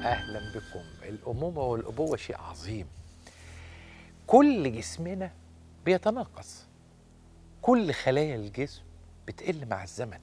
اهلا بكم الامومه والابوه شيء عظيم كل جسمنا بيتناقص كل خلايا الجسم بتقل مع الزمن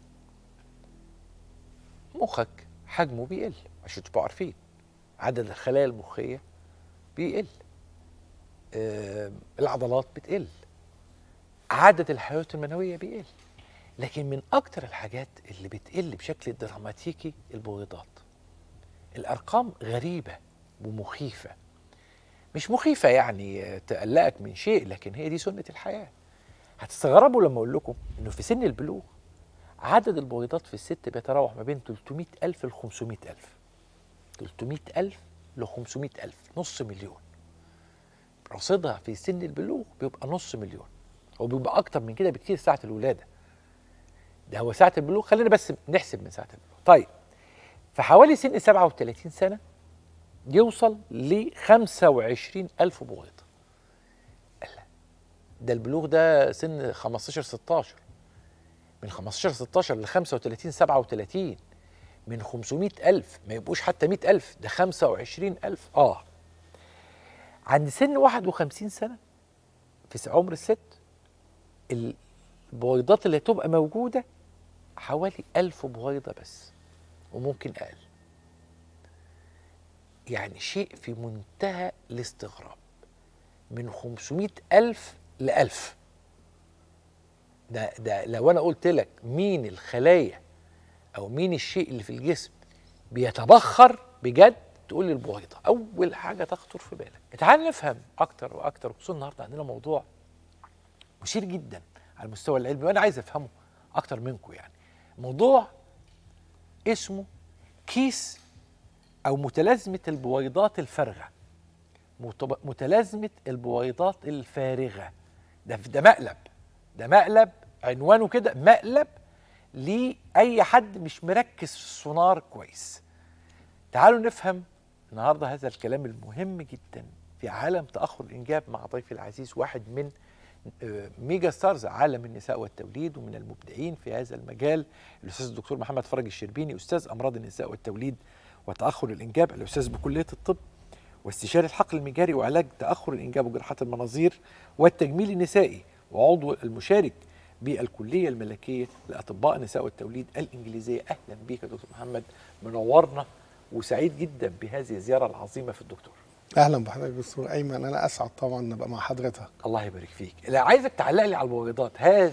مخك حجمه بيقل عشان تبقوا عارفين عدد الخلايا المخيه بيقل آه العضلات بتقل عدد الحيوانات المنويه بيقل لكن من اكتر الحاجات اللي بتقل بشكل دراماتيكي البويضات الارقام غريبه ومخيفه مش مخيفه يعني تقلقك من شيء لكن هي دي سنه الحياه هتستغربوا لما اقول لكم انه في سن البلوغ عدد البويضات في الست بيتراوح ما بين 300 ألف ل 500 ألف 300 ألف ل 500 ألف نص مليون رصيدها في سن البلوغ بيبقى نص مليون هو بيبقى أكتر من كده بكتير ساعة الولادة ده هو ساعة البلوغ خلينا بس نحسب من ساعة البلوغ طيب في حوالي سن 37 سنة يوصل ل 25 ألف بويضة ده البلوغ ده سن 15 16 من 15 16 ل 35 37 من 500 ألف ما يبقوش حتى 100 ألف ده 25 ألف آه عند سن 51 سنة في عمر الست البويضات اللي هتبقى موجودة حوالي ألف بويضة بس وممكن أقل يعني شيء في منتهى الاستغراب من 500 ألف لألف ده ده لو أنا قلت لك مين الخلايا أو مين الشيء اللي في الجسم بيتبخر بجد تقول لي البويضة أول حاجة تخطر في بالك تعال نفهم أكتر وأكتر خصوصا النهاردة عندنا موضوع مثير جدا على المستوى العلمي وأنا عايز أفهمه أكتر منكم يعني موضوع اسمه كيس أو متلازمة البويضات الفارغة متلازمة البويضات الفارغة ده ده مقلب ده مقلب عنوانه كده مقلب لأي حد مش مركز في السونار كويس تعالوا نفهم النهارده هذا الكلام المهم جدا في عالم تأخر الإنجاب مع ضيفي العزيز واحد من ميجا ستارز عالم النساء والتوليد ومن المبدعين في هذا المجال الاستاذ الدكتور محمد فرج الشربيني استاذ امراض النساء والتوليد وتاخر الانجاب الاستاذ بكليه الطب واستشاري الحقل المجاري وعلاج تاخر الانجاب وجراحات المناظير والتجميل النسائي وعضو المشارك بالكليه الملكيه لاطباء النساء والتوليد الانجليزيه اهلا بك يا دكتور محمد منورنا وسعيد جدا بهذه الزياره العظيمه في الدكتور اهلا بحضرتك دكتور ايمن انا اسعد طبعا ان ابقى مع حضرتك الله يبارك فيك لا عايزك تعلق لي على البويضات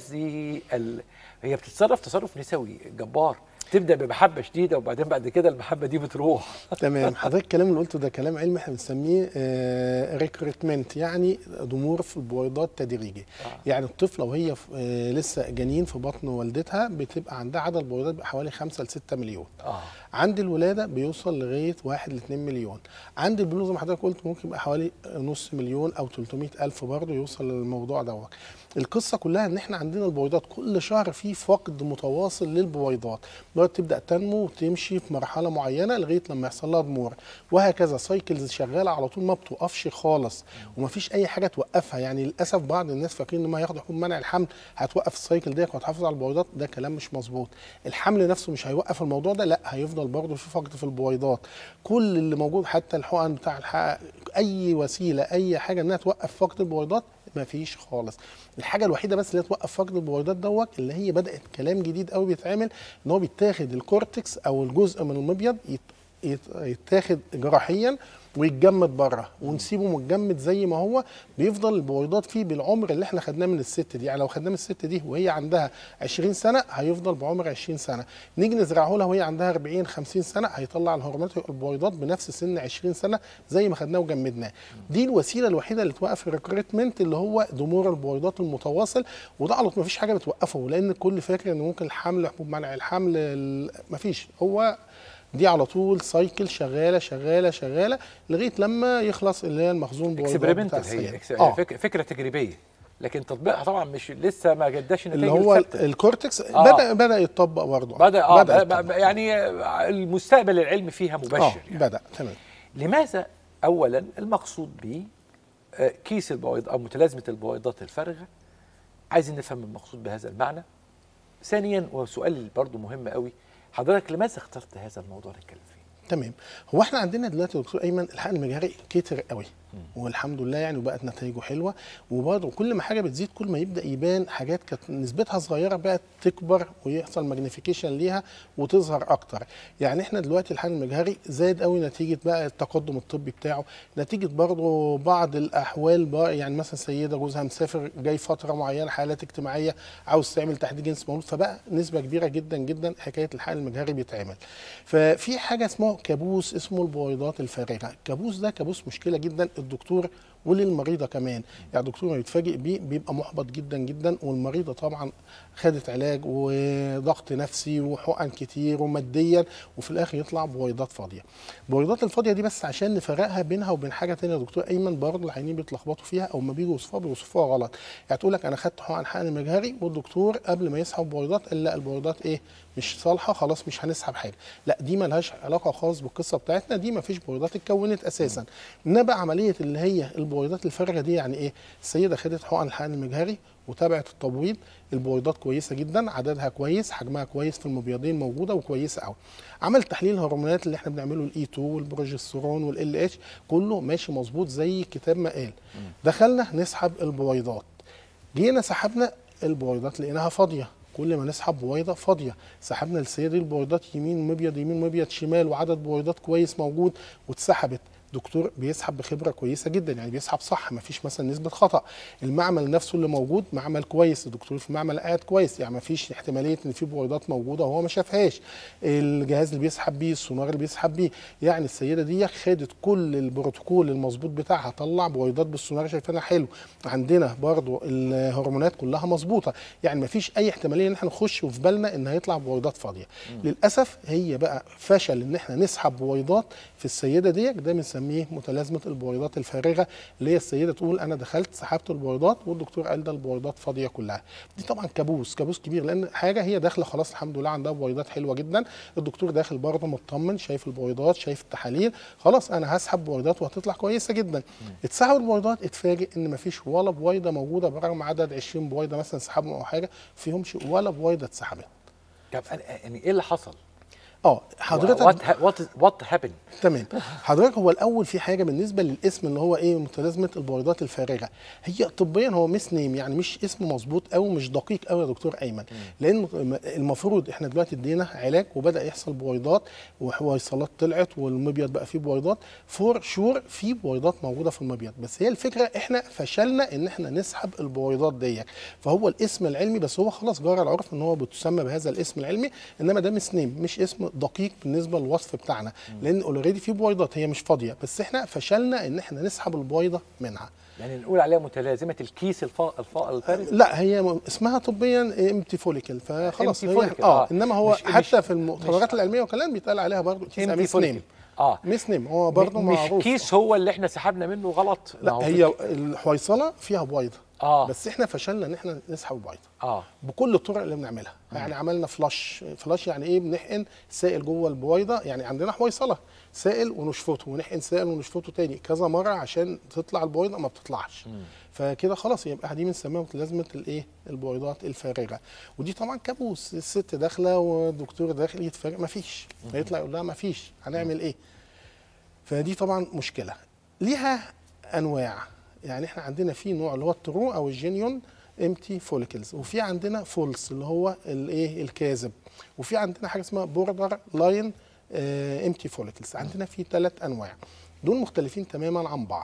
هذه ال... هي بتتصرف تصرف نسوي جبار تبدا بمحبه شديده وبعدين بعد كده المحبه دي بتروح تمام حضرتك الكلام اللي قلته ده كلام علمي احنا بنسميه آه ريكروتمنت يعني ضمور في البويضات تدريجي آه. يعني الطفله وهي آه لسه جنين في بطن والدتها بتبقى عندها عدد بويضات حوالي 5 ل 6 مليون آه. عند الولاده بيوصل لغايه 1 ل 2 مليون عند البلوغ زي ما حضرتك قلت ممكن يبقى حوالي نص مليون او 300 الف برضه يوصل للموضوع دوت القصه كلها ان احنا عندنا البويضات كل شهر في فقد متواصل للبويضات البويضات تبدا تنمو وتمشي في مرحله معينه لغايه لما يحصل لها ضمور وهكذا سايكلز شغاله على طول ما بتوقفش خالص ومفيش اي حاجه توقفها يعني للاسف بعض الناس فاكرين ان ما ياخدوا حبوب منع الحمل هتوقف السايكل ديت وهتحافظ على البويضات ده كلام مش مظبوط الحمل نفسه مش هيوقف الموضوع ده لا هيفضل برضه في فقد في البويضات كل اللي موجود حتى الحقن بتاع الحق اي وسيله اي حاجه انها توقف فقد البويضات ما فيش خالص الحاجه الوحيده بس اللي توقف فقد البويضات دوت اللي هي بدات كلام جديد قوي بيتعمل ان هو بيتاخد الكورتكس او الجزء من المبيض يت... يت... يتاخد جراحيا ويتجمد بره ونسيبه متجمد زي ما هو بيفضل البويضات فيه بالعمر اللي احنا خدناه من الست دي يعني لو خدناه من الست دي وهي عندها 20 سنه هيفضل بعمر 20 سنه نيجي نزرعه لها وهي عندها 40 50 سنه هيطلع الهرمونات البويضات بنفس سن 20 سنه زي ما خدناه وجمدناه دي الوسيله الوحيده اللي توقف الريكروتمنت اللي هو ضمور البويضات المتواصل وده على طول مفيش حاجه بتوقفه لان الكل فاكر ان ممكن الحمل حبوب منع الحمل مفيش هو دي على طول سايكل شغاله شغاله شغاله لغايه لما يخلص اللي هي المخزون اكسبيرمنتال هي إكس... آه. فك... فكره تجريبيه لكن تطبيقها طبعا مش لسه ما جداش النتائج اللي هو الثابتة. الكورتكس آه. بدا بدا يتطبق برضه بدا اه بدأ يتطبق. يعني المستقبل العلمي فيها مبشر آه. يعني. بدا تمام لماذا اولا المقصود به كيس البويض او متلازمه البويضات الفارغه عايزين نفهم المقصود بهذا المعنى ثانيا وسؤال برضه مهم قوي حضرتك لماذا اخترت هذا الموضوع نتكلم فيه تمام هو احنا عندنا دلوقتي يا دكتور ايمن الحقن المجهري كتر قوي والحمد لله يعني وبقت نتائجه حلوه وبرضه كل ما حاجه بتزيد كل ما يبدا يبان حاجات كانت نسبتها صغيره بقت تكبر ويحصل ماجنيفيكيشن ليها وتظهر اكتر يعني احنا دلوقتي الحقن المجهري زاد قوي نتيجه بقى التقدم الطبي بتاعه نتيجه برضه بعض الاحوال بقى يعني مثلا سيده جوزها مسافر جاي فتره معينه حالات اجتماعيه عاوز تعمل تحديد جنس مولود فبقى نسبه كبيره جدا جدا حكايه الحقن المجهري بيتعمل ففي حاجه اسمه كابوس اسمه البويضات الفارغه الكابوس ده كابوس مشكله جدا الدكتور وللمريضه كمان يعني الدكتور ما بيتفاجئ بيه بيبقى محبط جدا جدا والمريضه طبعا خدت علاج وضغط نفسي وحقن كتير وماديا وفي الاخر يطلع بويضات فاضيه البويضات الفاضيه دي بس عشان نفرقها بينها وبين حاجه تانية يا دكتور ايمن برضه العيانين بيتلخبطوا فيها او ما بيجوا يوصفوها بيوصفوها غلط يعني تقول لك انا خدت حقن حقن مجهري والدكتور قبل ما يسحب بويضات قال لا البويضات ايه مش صالحه خلاص مش هنسحب حاجه لا دي ملهاش علاقه خالص بالقصه بتاعتنا دي ما فيش بويضات اتكونت اساسا انما عمليه اللي هي البويضات الفارغه دي يعني ايه السيده خدت حقن الحقن المجهري وتابعت التبويض البويضات كويسه جدا عددها كويس حجمها كويس في المبيضين موجوده وكويسه قوي عمل تحليل الهرمونات اللي احنا بنعمله الاي 2 والبروجسترون والال اتش كله ماشي مظبوط زي الكتاب ما قال دخلنا نسحب البويضات جينا سحبنا البويضات لقيناها فاضيه كل ما نسحب بويضه فاضيه سحبنا السيده دي البويضات يمين مبيض يمين مبيض شمال وعدد بويضات كويس موجود واتسحبت دكتور بيسحب بخبره كويسه جدا يعني بيسحب صح ما فيش مثلا نسبه خطا المعمل نفسه اللي موجود معمل كويس الدكتور في المعمل قاعد كويس يعني ما فيش احتماليه ان في بويضات موجوده وهو ما شافهاش الجهاز اللي بيسحب بيه السونار اللي بيسحب بيه يعني السيده دي خدت كل البروتوكول المظبوط بتاعها طلع بويضات بالسونار شايفينها حلو عندنا برضو الهرمونات كلها مظبوطه يعني ما فيش اي احتماليه ان احنا نخش وفي بالنا ان هيطلع بويضات فاضيه للاسف هي بقى فشل ان احنا نسحب بويضات في السيده ديت ده بنسميه متلازمه البويضات الفارغه اللي هي السيده تقول انا دخلت سحبت البويضات والدكتور قال ده البويضات فاضيه كلها دي طبعا كابوس كابوس كبير لان حاجه هي داخله خلاص الحمد لله عندها بويضات حلوه جدا الدكتور داخل برضه مطمن شايف البويضات شايف التحاليل خلاص انا هسحب بويضات وهتطلع كويسه جدا اتسحب البويضات اتفاجئ ان مفيش ولا بويضه موجوده برغم عدد 20 بويضه مثلا سحبهم او حاجه فيهمش ولا بويضه اتسحبت طب أنا- يعني ايه اللي حصل؟ اه حضرتك وات وات وات هابن تمام حضرتك هو الاول في حاجه بالنسبه للاسم اللي هو ايه متلازمه البويضات الفارغه هي طبيا هو مس نيم يعني مش اسم مظبوط او مش دقيق قوي يا دكتور ايمن لان المفروض احنا دلوقتي ادينا علاج وبدا يحصل بويضات وحويصلات طلعت والمبيض بقى فيه بويضات فور شور في بويضات موجوده في المبيض بس هي الفكره احنا فشلنا ان احنا نسحب البويضات ديت فهو الاسم العلمي بس هو خلاص جرى العرف ان هو بتسمى بهذا الاسم العلمي انما ده مس نيم مش اسم دقيق بالنسبه للوصف بتاعنا لان اوريدي في بويضات هي مش فاضيه بس احنا فشلنا ان احنا نسحب البويضه منها يعني نقول عليها متلازمه الكيس الفا الفا الفارغ لا هي م- اسمها طبيا امتي فوليكل فخلاص empty هي follicle، اه آه. انما هو مش- حتى مش- في المؤتمرات مش- العلميه وكلام بيتقال عليها برضه اسمها empty ميس follicle. نيم اه ميس نيم هو برضه مش معروف كيس هو اللي احنا سحبنا منه غلط ما لا هو هي الحويصله فيها بويضه اه بس احنا فشلنا ان احنا نسحب البويضه اه بكل الطرق اللي بنعملها يعني عملنا فلاش فلاش يعني ايه بنحقن سائل جوه البويضه يعني عندنا حويصله سائل ونشفطه ونحقن سائل ونشفطه تاني كذا مره عشان تطلع البويضه ما بتطلعش فكده خلاص يبقى دي بنسميها متلازمه الايه البويضات الفارغه ودي طبعا كابوس الست داخله والدكتور داخل يتفاجئ ما فيش هيطلع يقول لها ما فيش هنعمل ايه فدي طبعا مشكله ليها انواع يعني احنا عندنا في نوع اللي هو الترو او الجينيون امتي فوليكلز وفي عندنا فولس اللي هو الايه الكاذب وفي عندنا حاجه اسمها بوردر لاين امتي فوليكلز عندنا في ثلاث انواع دول مختلفين تماما عن بعض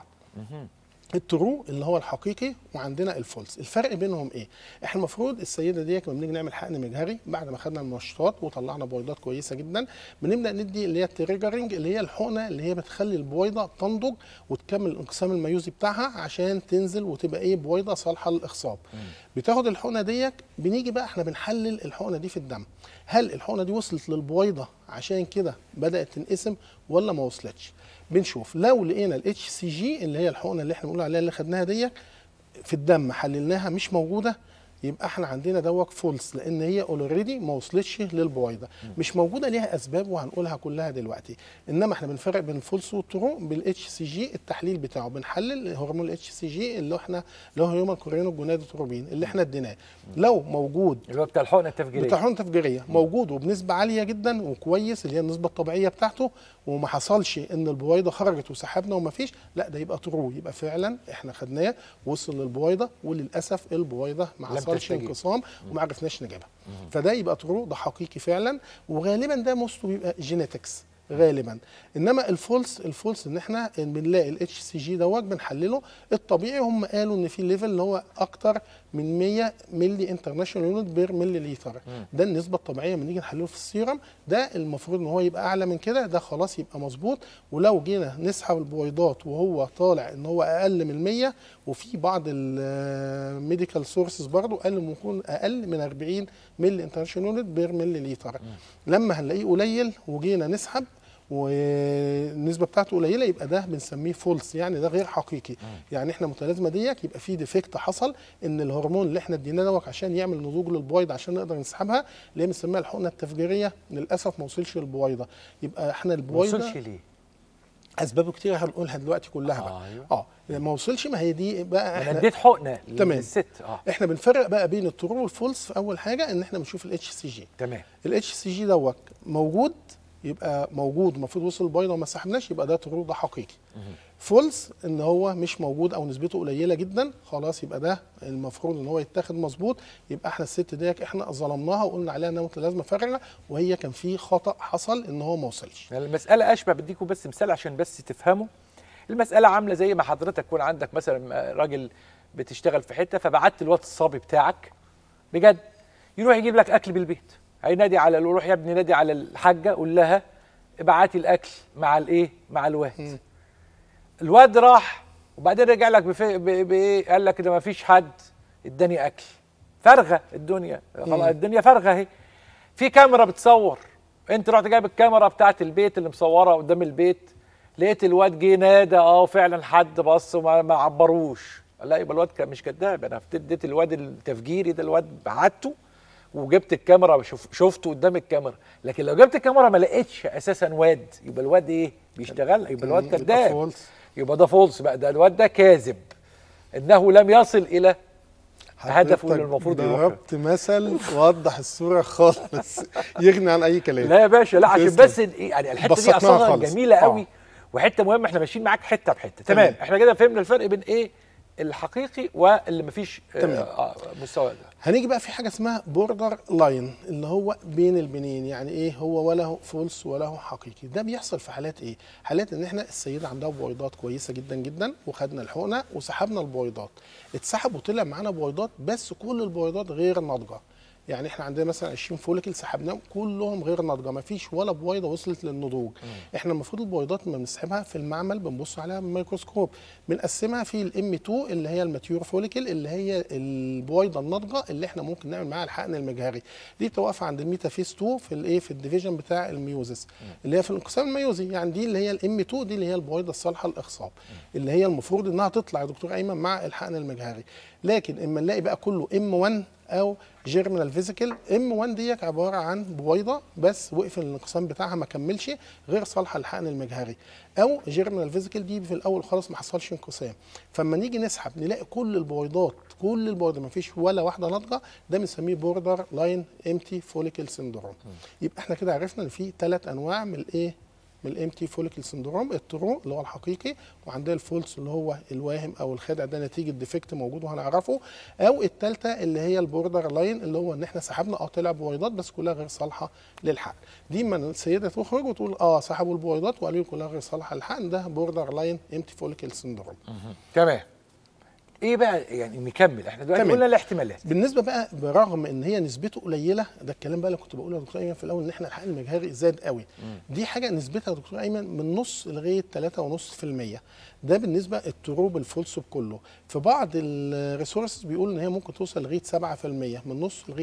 الترو اللي هو الحقيقي وعندنا الفولس الفرق بينهم ايه احنا المفروض السيده دي لما بنيجي نعمل حقن مجهري بعد ما خدنا المنشطات وطلعنا بويضات كويسه جدا بنبدا ندي اللي هي التريجرنج اللي هي الحقنه اللي هي بتخلي البويضه تنضج وتكمل الانقسام الميوزي بتاعها عشان تنزل وتبقى ايه بويضه صالحه للاخصاب بتاخد الحقنه ديت بنيجي بقى احنا بنحلل الحقنه دي في الدم هل الحقنه دي وصلت للبويضه عشان كده بدات تنقسم ولا ما وصلتش بنشوف لو لقينا الاتش سي جي اللي هي الحقنه اللي احنا بنقول عليها اللي خدناها ديت في الدم حللناها مش موجوده يبقى احنا عندنا دوت فولس لان هي اوريدي ما وصلتش للبويضه مش موجوده ليها اسباب وهنقولها كلها دلوقتي انما احنا بنفرق بين الفولس والترو بالاتش سي جي التحليل بتاعه بنحلل هرمون الاتش سي جي اللي احنا اللي هو هيومن كورينو جونادوتروبين اللي احنا اديناه لو موجود اللي هو بتاع الحقنه التفجيريه بتاع حقن تفجيريه موجود وبنسبه عاليه جدا وكويس اللي هي النسبه الطبيعيه بتاعته وما حصلش ان البويضه خرجت وسحبنا وما فيش لا ده يبقى ترو يبقى فعلا احنا خدناه وصل للبويضه وللاسف البويضه ما لم حصلش تستجيب. انقسام وما عرفناش نجيبها فده يبقى ترو ده حقيقي فعلا وغالبا ده موسته بيبقى جينيتكس غالبا انما الفولس الفولس ان احنا بنلاقي الاتش سي جي دوت بنحلله الطبيعي هم قالوا ان في ليفل اللي هو اكتر من 100 ملي انترناشونال يونت بير ملي لتر ده النسبه الطبيعيه لما نيجي نحلله في السيرم ده المفروض ان هو يبقى اعلى من كده ده خلاص يبقى مظبوط ولو جينا نسحب البويضات وهو طالع ان هو اقل من 100 وفي بعض الميديكال سورسز برضه قال انه يكون اقل من 40 ملي انترناشونال يونت بير ملي لتر لما هنلاقيه قليل وجينا نسحب والنسبه بتاعته قليله يبقى ده بنسميه فولس يعني ده غير حقيقي يعني احنا متلازمه ديك يبقى في ديفكت حصل ان الهرمون اللي احنا اديناه دوت عشان يعمل نضوج للبويضه عشان نقدر نسحبها اللي هي بنسميها الحقنه التفجيريه للاسف ما وصلش للبويضه يبقى احنا ما البويضه وصلش ليه؟ اسبابه كتير هنقولها دلوقتي كلها بقى آه، أيوة. اه ما وصلش ما هي دي بقى انا احنا اديت حقنه تمام. للست اه احنا بنفرق بقى بين الترو والفولس في اول حاجه ان احنا بنشوف الاتش سي جي تمام الاتش سي جي دوت موجود يبقى موجود المفروض وصل البيضه وما سحبناش يبقى ده ترو ده حقيقي فولس ان هو مش موجود او نسبته قليله جدا خلاص يبقى ده المفروض ان هو يتاخد مظبوط يبقى احنا الست ديت احنا ظلمناها وقلنا عليها انها متلازمه فارغه وهي كان في خطا حصل ان هو ما وصلش يعني المسألة أشبه بديكم بس مثال عشان بس تفهموا المسألة عاملة زي ما حضرتك يكون عندك مثلا راجل بتشتغل في حتة فبعت الواد الصبي بتاعك بجد يروح يجيب لك أكل بالبيت هينادي على يروح يا ابني نادي على الحاجة قول لها ابعتي الأكل مع الإيه؟ مع الواد الواد راح وبعدين رجع لك بفي- ب- بايه قال لك ده ما فيش حد اداني اكل فارغه الدنيا خلاص الدنيا فارغه اهي في كاميرا بتصور انت رحت جايب الكاميرا بتاعت البيت اللي مصوره قدام البيت لقيت الواد جه نادى اه فعلا حد بص وما ما عبروش لا يبقى الواد كان مش كذاب انا اديت الواد التفجيري ده الواد بعته وجبت الكاميرا وشوف شفته قدام الكاميرا لكن لو جبت الكاميرا ما لقيتش اساسا واد يبقى الواد ايه بيشتغل يبقى الواد يبقى كذاب فولس. يبقى ده فولس بقى ده الواد ده كاذب انه لم يصل الى هدفه اللي حضرتك المفروض يروح له. ضربت مثل وضح الصوره خالص يغني عن اي كلام لا يا باشا لا عشان تسلم. بس ال- يعني الحته دي بسطناها اصلا خالص. جميله آه. قوي وحته مهمه احنا ماشيين معاك حته بحته تمام تمام. احنا كده فهمنا الفرق بين ايه الحقيقي واللي مفيش آه، تمام. آه مستوى ده هنيجي بقى في حاجه اسمها بوردر لاين اللي هو بين البنين يعني ايه هو ولا هو فولس ولا هو حقيقي ده بيحصل في حالات ايه حالات ان احنا السيده عندها بويضات كويسه جدا جدا وخدنا الحقنه وسحبنا البويضات اتسحب وطلع معانا بويضات بس كل البويضات غير ناضجه يعني احنا عندنا مثلا 20 فوليكل سحبناهم كلهم غير ناضجه ما فيش ولا بويضه وصلت للنضوج احنا المفروض البويضات لما بنسحبها في المعمل بنبص عليها بالميكروسكوب بنقسمها في الام 2 اللي هي الماتيور فوليكل اللي هي البويضه الناضجه اللي احنا ممكن نعمل معاها الحقن المجهري دي بتبقى واقفه عند الميتافيز 2 في الايه في الديفيجن بتاع الميوزس اللي هي في الانقسام الميوزي يعني دي اللي هي الام 2 دي اللي هي البويضه الصالحه للاخصاب اللي هي المفروض انها تطلع يا دكتور ايمن مع الحقن المجهري لكن اما نلاقي بقى كله ام 1 او جيرمينال فيزيكال ام 1 ديت عباره عن بويضه بس وقف الانقسام بتاعها ما كملش غير صالحه للحقن المجهري او جيرمينال فيزيكال دي في الاول خالص ما حصلش انقسام فاما نيجي نسحب نلاقي كل البويضات كل البويضات ما فيش ولا واحده ناضجه ده بنسميه بوردر لاين امتي فوليكل سندروم يبقى احنا كده عرفنا ان في ثلاث انواع من الايه من الامتي فوليكل سندروم الترو اللي هو الحقيقي وعندنا الفولس اللي هو الواهم او الخادع ده نتيجه ديفكت موجود وهنعرفه او الثالثه اللي هي البوردر لاين اللي هو ان احنا سحبنا اه طلع بويضات بس كلها غير صالحه للحقن دي ما السيده تخرج وتقول اه سحبوا البويضات وقالوا لي كلها غير صالحه للحقن ده بوردر لاين امتي فوليكل سندروم تمام ايه بقى يعني نكمل احنا دلوقتي تمام. قلنا الاحتمالات بالنسبه بقى برغم ان هي نسبته قليله ده الكلام بقى اللي كنت بقوله يا دكتور ايمن في الاول ان احنا الحقن المجهري زاد قوي دي حاجه نسبتها يا دكتور ايمن من نص لغايه 3.5% ده بالنسبه التروب الفولس كله في بعض الريسورسز بيقولوا ان هي ممكن توصل لغايه 7% من نص لغايه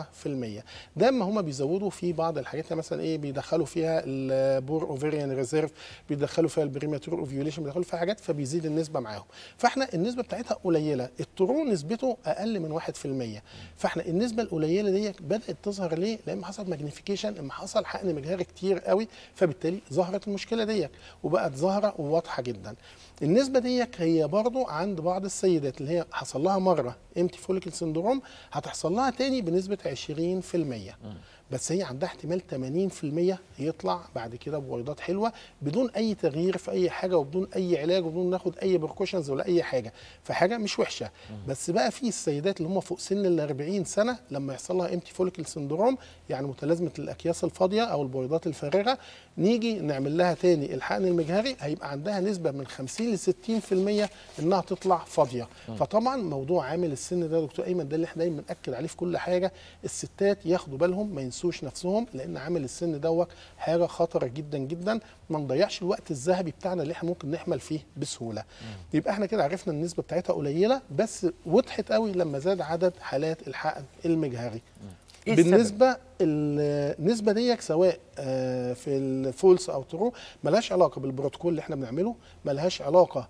7% ده اما هم بيزودوا في بعض الحاجات يعني مثلا ايه بيدخلوا فيها البور اوفيريان ريزيرف بيدخلوا فيها البريماتور اوفيوليشن بيدخلوا فيها حاجات فبيزيد النسبه معاهم فاحنا النسبه بتاعتها قليله الترو نسبته اقل من 1% فاحنا النسبه القليله دي بدات تظهر ليه لان حصل ماجنيفيكيشن اما حصل حقن مجهري كتير قوي فبالتالي ظهرت المشكله دي وبقت ظاهره وواضحه جدا النسبه دي هي برضو عند بعض السيدات اللي هي حصل لها مره امتي فوليكل سندروم هتحصل لها تاني بنسبه 20% بس هي عندها احتمال 80% يطلع بعد كده بويضات حلوه بدون اي تغيير في اي حاجه وبدون اي علاج وبدون ناخد اي بركوشنز ولا اي حاجه فحاجه مش وحشه بس بقى في السيدات اللي هم فوق سن ال 40 سنه لما يحصل لها امتي فوليكل سندروم يعني متلازمه الاكياس الفاضيه او البويضات الفارغه نيجي نعمل لها تاني الحقن المجهري هيبقى عندها نسبه من 50 ل 60% انها تطلع فاضيه فطبعا موضوع عامل السن ده يا دكتور ايمن ده اللي احنا دايما بناكد عليه في كل حاجه الستات ياخدوا بالهم ما ينسوش نفسهم لان عامل السن دوت حاجه خطره جدا جدا ما نضيعش الوقت الذهبي بتاعنا اللي احنا ممكن نحمل فيه بسهوله يبقى احنا كده عرفنا النسبه بتاعتها قليله بس وضحت قوي لما زاد عدد حالات الحقن المجهري إيه السبب؟ بالنسبه النسبه ديك سواء آه، في الفولس او ترو ملهاش علاقه بالبروتوكول اللي احنا بنعمله ملهاش علاقه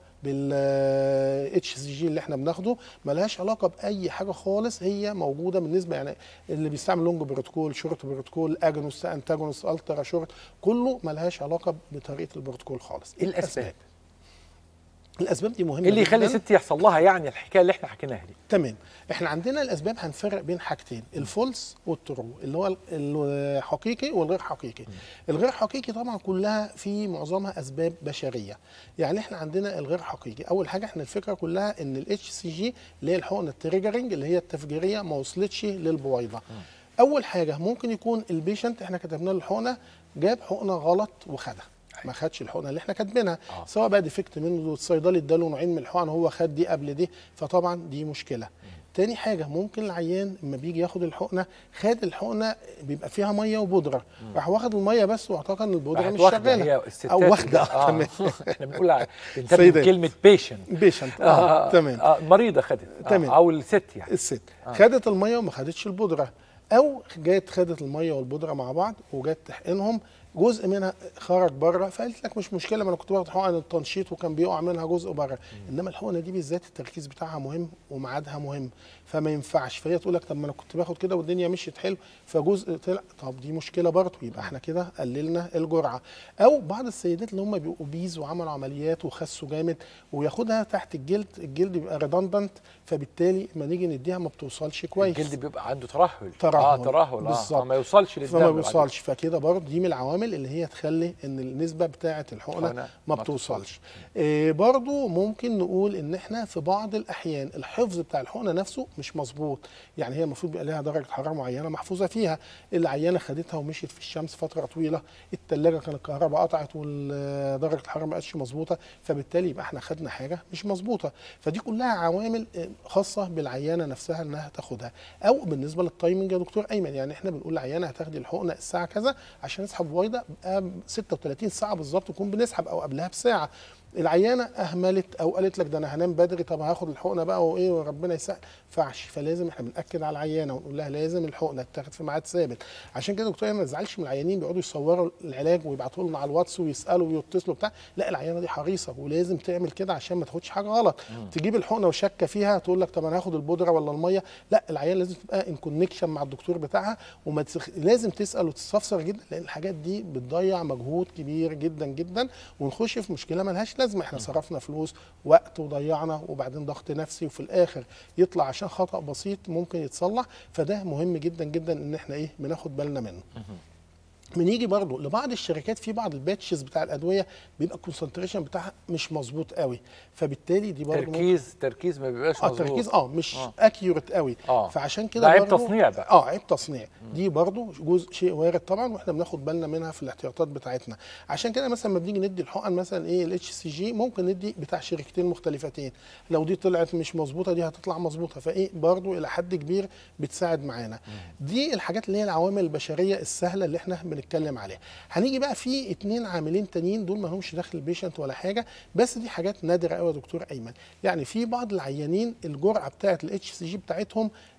بالاتش سي جي اللي احنا بناخده ملهاش علاقه باي حاجه خالص هي موجوده بالنسبه يعني اللي بيستعمل لونج بروتوكول شورت بروتوكول اجونست انتاجونست الترا شورت كله ملهاش علاقه بطريقه البروتوكول خالص ايه الاسباب؟ الاسباب دي مهمه ايه اللي يخلي جداً. ست يحصل لها يعني الحكايه اللي احنا حكيناها دي تمام احنا عندنا الاسباب هنفرق بين حاجتين الفولس والترو اللي هو الحقيقي والغير حقيقي الغير حقيقي طبعا كلها في معظمها اسباب بشريه يعني احنا عندنا الغير حقيقي اول حاجه احنا الفكره كلها ان الاتش سي جي اللي هي الحقنه التريجرنج اللي هي التفجيريه ما وصلتش للبويضه اول حاجه ممكن يكون البيشنت احنا كتبنا له الحقنه جاب حقنه غلط وخدها ما خدش الحقنه اللي احنا كاتبينها آه. سواء بقى ديفكت منه الصيدلي اداله نوعين من الحقن هو خد دي قبل دي فطبعا دي مشكله تاني حاجة ممكن العيان لما بيجي ياخد الحقنة خد الحقنة بيبقى فيها مية وبودرة راح واخد المية بس واعتقد ان البودرة راحت مش واخدة شغالة هي الستات او واخدة اللي- آه. تمام احنا بنقول ع- بنترجم سيدات. كلمه بيشنت بيشنت اه تمام آه مريضه خدت آه تمام. او الست يعني الست خدت الميه وما خدتش البودره او جت خدت الميه والبودره مع بعض وجت تحقنهم جزء منها خرج بره فقالت لك مش مشكله ما انا كنت باخد حقن التنشيط وكان بيقع منها جزء بره انما الحقنه دي بالذات التركيز بتاعها مهم وميعادها مهم فما ينفعش فهي تقول لك طب ما انا كنت باخد كده والدنيا مشيت حلو فجزء طلع طب دي مشكله برضه يبقى احنا كده قللنا الجرعه او بعض السيدات اللي هم بيبقوا بيز وعملوا عمليات وخسوا جامد وياخدها تحت الجلد الجلد بيبقى ريدندنت فبالتالي لما نيجي نديها ما بتوصلش كويس الجلد بيبقى عنده ترهل ترهل. اه ترهل اه بالظبط. فما يوصلش للدم فما بعد بيوصلش فكده برضه دي من العوامل اللي هي تخلي ان النسبه بتاعه الحقنه الحقنة ما ما بتوصلش إيه برضه ممكن نقول ان احنا في بعض الاحيان الحفظ بتاع الحقنه نفسه مش مظبوط يعني هي المفروض بيبقى لها درجه حراره معينه محفوظه فيها العيانه خدتها ومشيت في الشمس فتره طويله الثلاجه كان الكهرباء قطعت ودرجه الحراره ما بقتش مظبوطه فبالتالي يبقى احنا خدنا حاجه مش مظبوطه فدي كلها عوامل آه، خاصه بالعيانه نفسها انها تاخدها او بالنسبه للتايمنج يا دكتور ايمن يعني احنا بنقول للعيانه هتاخدي الحقنه الساعه كذا عشان نسحب بويضه بقى 36 ساعه بالظبط نكون بنسحب او قبلها بساعه العيانه اهملت او قالت لك ده انا هنام بدري طب هاخد الحقنه بقى وايه وربنا يسهل فعش فلازم احنا بناكد على العيانه ونقول لها لازم الحقنه تتاخد في ميعاد ثابت عشان كده دكتور ما تزعلش من العيانين بيقعدوا يصوروا العلاج ويبعتوا لنا على الواتس ويسالوا ويتصلوا بتاع لا العيانه دي حريصه ولازم تعمل كده عشان ما تاخدش حاجه غلط تجيب الحقنه وشاكه فيها تقول لك طب انا هاخد البودره ولا الميه لا العيان لازم تبقى ان كونكشن مع الدكتور بتاعها وما تسخ... لازم تسال وتستفسر جدا لان الحاجات دي بتضيع مجهود كبير جدا جدا ونخش في مشكله ملهاش لازمه احنا صرفنا فلوس وقت وضيعنا وبعدين ضغط نفسي وفي الاخر يطلع عشان خطا بسيط ممكن يتصلح فده مهم جدا جدا ان احنا ايه بناخد بالنا منه بنيجي برضو لبعض الشركات في بعض الباتشز بتاع الادويه بيبقى الكونسنتريشن بتاعها مش مظبوط قوي فبالتالي دي برضو ممكن- تركيز تركيز ما بيبقاش اه مظبوط التركيز اه مش آه. اكيوريت قوي آه. فعشان كده ده عيب برضو- تصنيع بقى. اه عيب تصنيع دي برضو جزء شيء وارد طبعا واحنا بناخد بالنا منها في الاحتياطات بتاعتنا عشان كده مثلا لما بنيجي ندي الحقن مثلا ايه الاتش سي جي ممكن ندي بتاع شركتين مختلفتين لو دي طلعت مش مظبوطه دي هتطلع مظبوطه فايه برضو الى حد كبير بتساعد معانا دي الحاجات اللي هي العوامل البشريه السهله اللي احنا بنتكلم عليها هنيجي بقى في اتنين عاملين تانيين دول ما همش داخل البيشنت ولا حاجه بس دي حاجات نادره قوي يا دكتور ايمن يعني في بعض العيانين الجرعه بتاعه الاتش سي جي بتاعتهم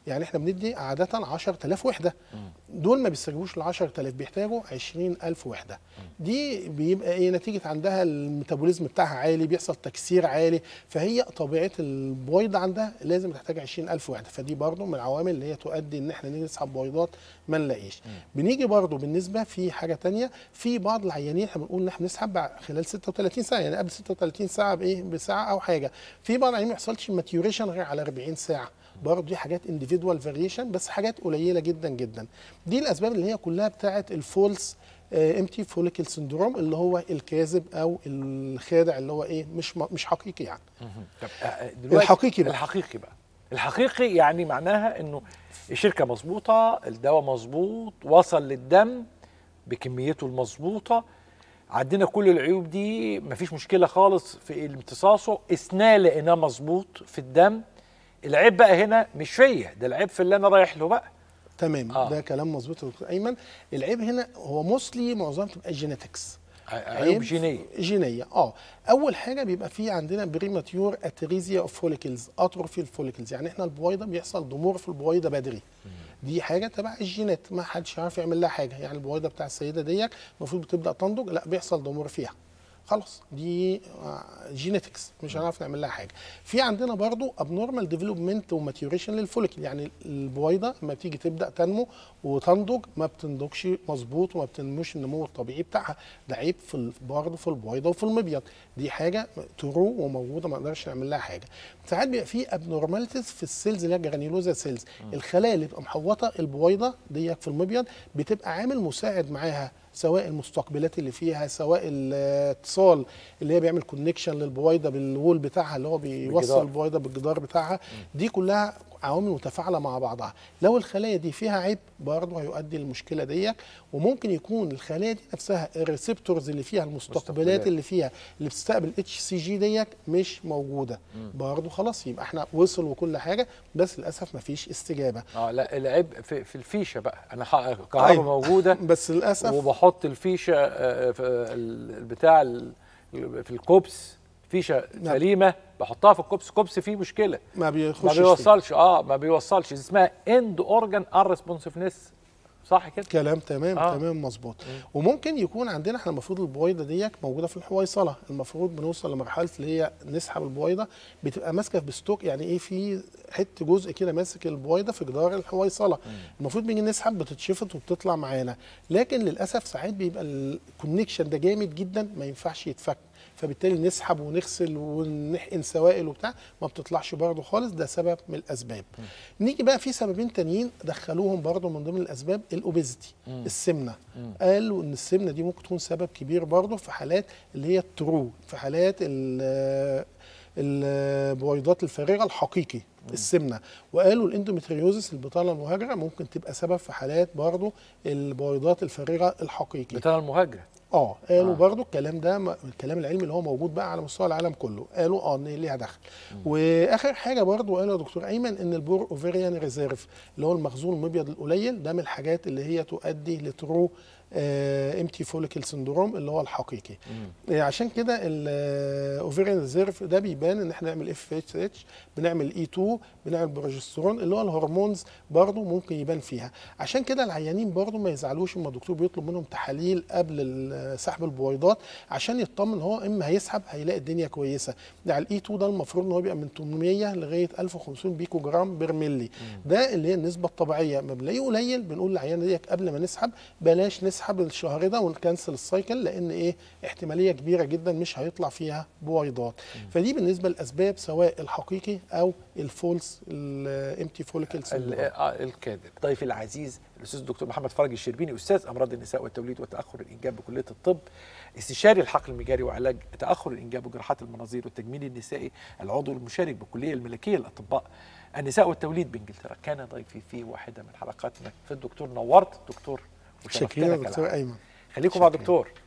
يعني احنا بندي عاده 10000 وحده دول ما بيستجيبوش ل 10000 بيحتاجوا 20000 وحده دي بيبقى ايه نتيجه عندها الميتابوليزم بتاعها عالي بيحصل تكسير عالي فهي طبيعه البويضه عندها لازم تحتاج 20000 وحده فدي برضو من العوامل اللي هي تؤدي ان احنا نيجي نسحب بويضات ما نلاقيش بنيجي برضو بالنسبه في حاجه تانية في بعض العيانين احنا بنقول ان احنا بنسحب بعد- خلال 36 ساعه يعني قبل 36 ساعه بايه بساعه او حاجه في بعض العيانين ما يحصلش ماتيوريشن غير على 40 ساعه برضه دي حاجات انديفيدوال فاريشن بس حاجات قليله جدا جدا دي الاسباب اللي هي كلها بتاعه الفولس امتي فوليكل سندروم اللي هو الكاذب او الخادع اللي هو ايه مش م- مش حقيقي يعني طب آه، دلوقتي الحقيقي بقى. الحقيقي بقى الحقيقي يعني معناها انه الشركه مظبوطه الدواء مظبوط وصل للدم بكميته المظبوطه عندنا كل العيوب دي مفيش مشكله خالص في امتصاصه اثناء لقيناه مظبوط في الدم العيب بقى هنا مش فيا ده العيب في اللي انا رايح له بقى تمام آه. آه. ده كلام مظبوط يا دكتور ايمن العيب هنا هو موستلي معظمها بتبقى جينيتكس عيوب جينيه جينيه اه اول حاجه بيبقى في عندنا بريماتيور اتريزيا اوف فوليكلز اتروفي الفوليكلز يعني احنا البويضه بيحصل ضمور في البويضه بدري دي حاجه تبع الجينات ما حدش عارف يعمل لها حاجه يعني البويضه بتاع السيده ديت المفروض بتبدا تنضج لا بيحصل ضمور فيها خلاص دي جينيتكس مش هنعرف نعمل لها حاجه في عندنا برضو ابنورمال ديفلوبمنت وماتيوريشن للفوليكل يعني البويضه لما بتيجي تبدا تنمو وتنضج ما بتنضجش مظبوط وما بتنموش النمو الطبيعي بتاعها ده عيب في ال- برضه في البويضه وفي المبيض دي حاجه ترو وموجوده ما نقدرش نعمل لها حاجه ساعات بيبقى في ابنورماليتيز في السيلز اللي هي جرانيولوزا سيلز الخلايا اللي بتبقى محوطه البويضه ديت في المبيض بتبقى عامل مساعد معاها سواء المستقبلات اللي فيها سواء الاتصال اللي هي بيعمل كونكشن للبويضه بالوول بتاعها اللي هو بالجدار. بيوصل البويضه بالجدار بتاعها دي كلها عوامل متفاعله مع بعضها لو الخلايا دي فيها عيب برضه هيؤدي للمشكله ديت وممكن يكون الخلايا دي نفسها الريسبتورز اللي فيها مستقبلات. المستقبلات اللي فيها اللي بتستقبل اتش سي جي ديت مش موجوده برضه خلاص يبقى احنا وصل وكل حاجه بس للاسف مفيش استجابه اه لا العيب في, في الفيشه بقى انا ح- كهرباء أيوة. موجوده بس للاسف وبحط الفيشه آه، في ال- البتاع ال- في الكوبس فيشه نعم. سليمه بحطها في الكوبس كوبس فيه مشكله ما ما بيخشش فيه. بيوصلش اه ما بيوصلش دي اسمها اند اورجان انريسبونسفنس صح كده كلام تمام آه. آه. تمام مظبوط وممكن يكون عندنا احنا المفروض البويضه ديت موجوده في الحويصله المفروض بنوصل لمرحله اللي هي نسحب البويضه بتبقى ماسكه بستوك يعني ايه في حته جزء كده ماسك البويضه في جدار الحويصله المفروض بنيجي نسحب بتتشفط وبتطلع معانا لكن للاسف ساعات بيبقى الكونكشن ده جامد جدا ما ينفعش يتفك فبالتالي نسحب ونغسل ونحقن سوائل وبتاع ما بتطلعش برضه خالص ده سبب من الاسباب نيجي بقى في سببين تانيين دخلوهم برضه من ضمن الاسباب الاوبيزيتي السمنه قالوا ان السمنه دي ممكن تكون سبب كبير برضه في حالات اللي هي الترو في حالات ال- البويضات الفارغه الحقيقي السمنه وقالوا الاندومتريوزس البطانه المهاجره ممكن تبقى سبب في حالات برضه البويضات الفارغه الحقيقي بتاع المهاجره اه قالوا آه. آه. برضو الكلام ده م- الكلام العلمي اللي هو موجود بقى على مستوى العالم كله قالوا اه ان ليها دخل واخر حاجه برضو قالوا يا دكتور ايمن ان البور اوفيريان ريزيرف اللي هو المخزون المبيض القليل ده من الحاجات اللي هي تؤدي لترو امتي فوليكل سندروم اللي هو الحقيقي آه، عشان كده الاوفيريان ريزيرف ده بيبان ان احنا نعمل اف اتش اتش بنعمل اي 2 بنعمل بروجسترون اللي هو الهرمونز برضو ممكن يبان فيها عشان كده العيانين برضو ما يزعلوش اما الدكتور بيطلب منهم تحاليل قبل ال- سحب البويضات عشان يطمن هو اما هيسحب هيلاقي الدنيا كويسه ده الاي 2 ده المفروض ان هو بيبقى من 800 لغايه 1500 بيكو جرام بير ملي ده اللي هي النسبه الطبيعيه ما بنلاقيه قليل بنقول للعيان ديت قبل ما نسحب بلاش نسحب الشهر ده ونكنسل السايكل لان ايه احتماليه كبيره جدا مش هيطلع فيها بويضات فدي بالنسبه للاسباب سواء الحقيقي او الفولس الامتي فوليكل ال- آه، الكاذب ضيفي العزيز الاستاذ الدكتور محمد فرج الشربيني استاذ امراض النساء والتوليد وتاخر الانجاب بكليه الطب استشاري الحقل المجاري وعلاج تاخر الانجاب وجراحات المناظير والتجميل النسائي العضو المشارك بالكليه الملكيه للاطباء النساء والتوليد بانجلترا كان ضيفي في واحده من حلقاتنا في الدكتور نورت دكتور شكرا وشرفتنا يا دكتور كالعادة. ايمن خليكم مع شكراً. دكتور